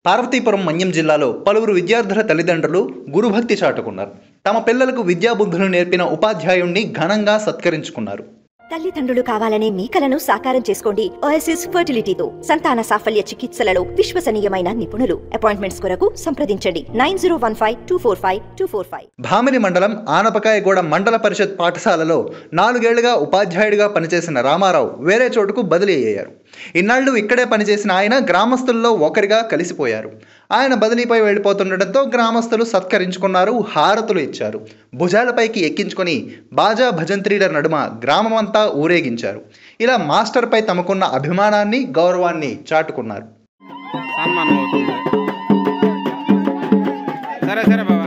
పార్వతీపురం మన్యం జిల్లాలో పలువురు విద్యార్థుల తల్లిదండ్రులు గురుభక్తి చాటుకున్నారు తమ పిల్లలకు విద్యాబుద్ధులు నేర్పిన ఉపాధ్యాయుణ్ణి ఘనంగా సత్కరించుకున్నారు తల్లిదండ్రులు కావాలనే మీ కలను సాకారం చేసుకోండి ఓఎస్ఎస్ ఫర్టిలిటీతో సంతాన సాఫల్య చికిత్సలలో విశ్వసనీయమైన నిపుణులు అపాయింట్మెంట్స్ కొరకు సంప్రదించండి nine zero one five two four five two four five Bhamini మండలం ఆనపకాయగూడ మండల పరిషత్ పాఠశాలలో నాలుగేళ్లుగా ఉపాధ్యాయుడిగా పనిచేసిన రామారావు వేరే చోటుకు బదిలీ అయ్యారు ఇన్నాళ్లు ఇక్కడే పనిచేసిన ఆయన గ్రామస్తుల్లో ఒకరిగా కలిసిపోయారు ఆయన బదిలీపై వెళ్ళిపోతుండటంతో గ్రామస్తులు సత్కరించుకున్నారు హారతులు ఇచ్చారు భుజాలపైకి ఎక్కించుకొని బాజా భజంత్రీల నడుమ గ్రామమంతా ఊరేగించారు ఇలా మాస్టర్పై తమకున్న అభిమానాన్ని గౌరవాన్ని చాటుకున్నారు సన్మానం అవుతుంది సరే సరే బాబా